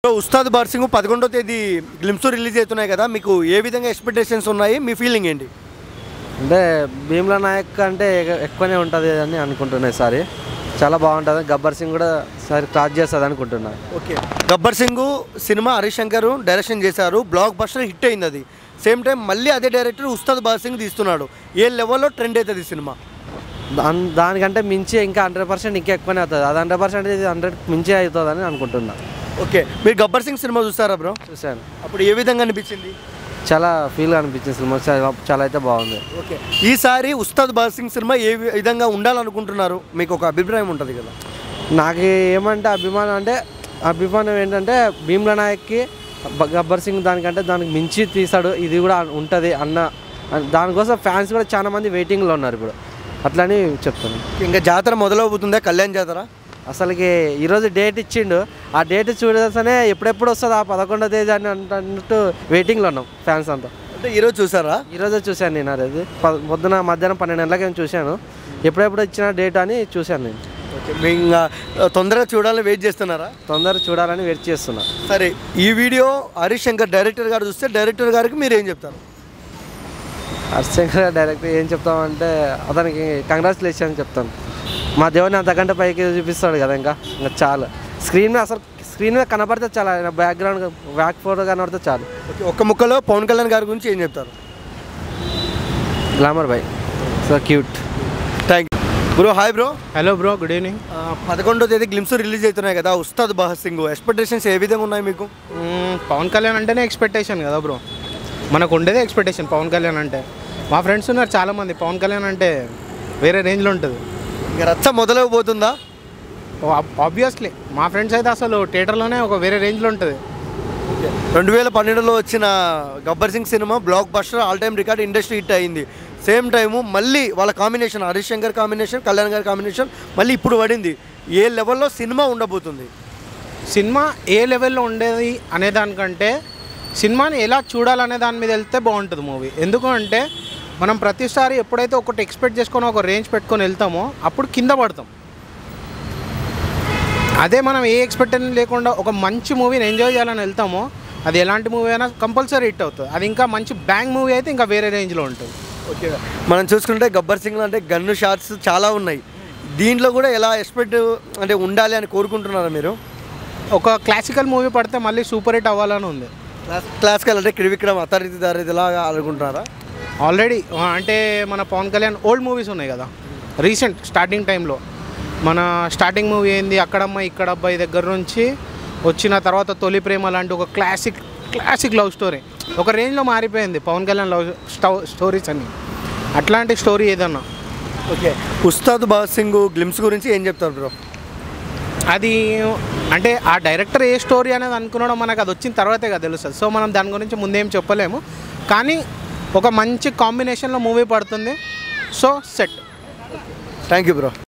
so Ustaad బార్సింగ్ పదకొండో తేదీ glimpse release అవుతున్నాయి కదా మీకు ఏ విధంగా ఎక్స్పెక్టేషన్స్ ఉన్నాయి మీ ఫీలింగ్ ఏంటి అంటే భీమ్లా నాయక్ అంటే ఎగ- ఎక్కువనే ఉంటుంది అని అనుకుంటున్నా ఈసారి చాలా బాగుంటుంది గబ్బర్ సింగ్ కూడా సరి క్రాస్ చేస్తుంది అనుకుంటున్నా okay Gabbar Singh cinema Harish Shankar direction చేశారు బ్లాక్ బస్టర్ హిట్ అయింది అది సేమ్ టైం మళ్ళీ అదే డైరెక్టర్ ఉస్తాద్ బార్సింగ్ తీస్తున్నాడు ఏ లెవెల్లో ట్రెండ్ అవుతుంది ఈ సినిమా దాని దానికంటే మించి ఇంకా హండ్రెడ్ పర్సెంట్ ఇంకా ఎక్కువనే అవుతుంది అది హండ్రెడ్ పర్సెంట్ ఇది హండ్రెడ్ మించి అవుతుంది అని అనుకుంటున్నా ఓకే మీరు గబ్బర్ సింగ్ సినిమా చూస్తారా బ్రో చూశాను అప్పుడు ఏ విధంగా అనిపించింది చాలా ఫీల్గా అనిపించింది సినిమా చాలా చాలా అయితే బాగుంది ఓకే ఈసారి ఉస్తాద్ బార్సింగ్ సినిమా ఏ వి- విధంగా ఉండాలనుకుంటున్నారు మీకు ఒక అభిప్రాయం ఉంటుంది కదా నాకు ఏమంటే అభిమానం అంటే అభిమానం ఏంటంటే భీమ్లా నాయక్కి బ- గబ్బర్ సింగ్ దానికంటే దానికి మించి తీసాడు ఇది కూడా ఉంటుంది అన్న అన్- దానికోసం ఫ్యాన్స్ కూడా చాలా మంది వెయిటింగ్లో ఉన్నారు ఇప్పుడు అట్లని చెప్తాను ఇంకా జాతర మొదలవుతుందా కళ్యాణ్ జాతర అసలుకి ఈరోజు డేట్ ఇచ్చిండు ఆ డేట్ చూడగానే ఎప్పుడెప్పుడు వస్తుంది ఆ పదకొండో తేదీ అని అంటున్నట్టు వెయిటింగ్లో ఉన్నాం ఫ్యాన్స్ అంతా అంటే ఈరోజు చూసారా ఈరోజే చూశాను నేను అది ప- పొద్దున మధ్యాహ్నం పన్నెండు గంటలకి నేను చూశాను ఎప్పుడెప్పుడు ఇచ్చిన డేట్ అని చూశాను నేను ఓకే మీ ఇంకా తొందరగా చూడాలని వెయిట్ చేస్తున్నారా తొందరగా చూడాలని వెయిట్ చేస్తున్నా సరే ఈ వీడియో హరీష్ శంకర్ డైరెక్టర్ గారు చూస్తే డైరెక్టర్ గారికి మీరు ఏం చెప్తారు హర్షంకర్ డైరెక్ట్ ఏం చెప్తామంటే అతనికి కంగ్రాచులేషన్ చెప్తాను మా దేవుని అంతకంటే పైకి చూపిస్తాడు కదా ఇంకా ఇంకా చాలు స్క్రీన్ మీద అసలు స్క్రీన్ మీద కనపడితే చాలా ఆయన బ్యాక్గ్రౌండ్ బ్యాక్ ఫోటో కనబడితే చాలు ఓకే ఒక్క ముక్కలో పవన్ కళ్యాణ్ గారి గురించి ఏం చెప్తారు glamour by so cute thank you bro hi bro hello bro good evening పదకొండో తేదీ గ్లిమ్స్ రిలీజ్ అవుతున్నాయి కదా ఉస్తాద్ బహద్ సింగ్ ఎక్స్పెక్టేషన్స్ ఏ విధంగా ఉన్నాయి మీకు పవన్ కళ్యాణ్ అంటేనే ఎక్స్పెక్టేషన్ కదా బ్రో మనకు ఉండేదే ఎక్స్పెక్టేషన్ పవన్ కళ్యాణ్ అంటే మా ఫ్రెండ్స్ ఉన్నారు చాలామంది పవన్ కళ్యాణ్ అంటే వేరే రేంజ్లో ఉంటుంది ఇంకా రచ్చ మొదలైపోతుందా ఆబ్వియస్లీ మా ఫ్రెండ్స్ అయితే అసలు థియేటర్లోనే ఒక వేరే రేంజ్లో ఉంటుంది రెండు వేల పన్నెండులో వచ్చిన Gabbar Singh cinema blockbuster all time record industry hit అయింది సేమ్ టైము మళ్ళీ వాళ్ళ కాంబినేషన్ హరీష్ శంకర్ కాంబినేషన్ కళ్యాణ్ గారి కాంబినేషన్ మళ్ళీ ఇప్పుడు పడింది ఏ లెవెల్లో సినిమా ఉండబోతుంది సినిమా ఏ లెవెల్లో ఉండేది అనే దానికంటే సినిమాని ఎలా చూడాలనే దాని మీద వెళ్తే బాగుంటుంది మూవీ ఎందుకు అంటే మనం ప్రతిసారి ఎప్పుడైతే ఒకటి ఎక్స్పెక్ట్ చేసుకొని ఒక రేంజ్ పెట్టుకొని వెళ్తామో అప్పుడు కింద పడతాం అదే మనం ఏ ఎక్స్పెక్టేషన్ లేకుండా ఒక మంచి మూవీని ఎంజాయ్ చేయాలని వెళ్తామో అది ఎలాంటి మూవీ అయినా కంపల్సరీ హిట్ అవుతుంది అది ఇంకా మంచి బ్యాంగ్ మూవీ అయితే ఇంకా వేరే రేంజ్లో ఉంటుంది ఓకే మనం చూసుకుంటే గబ్బర్ సింగ్ అంటే గన్ను షాట్స్ చాలా ఉన్నాయి దీంట్లో కూడా ఎలా ఎక్స్పెక్ట్ అంటే ఉండాలి అని కోరుకుంటున్నారా మీరు ఒక క్లాసికల్ మూవీ పడితే మళ్ళీ సూపర్ హిట్ అవ్వాలని ఉంది క్లాస్ క్లాసికల్ అంటే త్రివిక్రమ్ అతరితి దారిది ఇలాగా అనుకుంటున్నారా ఆల్రెడీ అంటే మన పవన్ కళ్యాణ్ ఓల్డ్ మూవీస్ ఉన్నాయి కదా రీసెంట్ స్టార్టింగ్ టైంలో మన స్టార్టింగ్ మూవీ ఏంది అక్కడమ్మ ఇక్కడ అబ్బాయి దగ్గర నుంచి వచ్చిన తర్వాత తొలి ప్రేమ లాంటి ఒక క్లాసిక్ క్లాసిక్ లవ్ స్టోరీ ఒక రేంజ్లో మారిపోయింది Pawan Kalyan love stove stories అన్ని అట్లాంటి స్టోరీ ఏదన్నా ఓకే ఉస్తాద్ భగత్ సింగ్ గ్లిమ్స్ గురించి ఏం చెప్తారు బ్రో అది అంటే ఆ డైరెక్టర్ ఏ స్టోరీ అనేది అనుకున్నాడో మనకు అది వచ్చిన తర్వాతే కదా తెలుస్తుంది సో మనం దాని గురించి ముందేం చెప్పలేము కానీ ఒక మంచి కాంబినేషన్లో మూవీ పడుతుంది so set thank you bro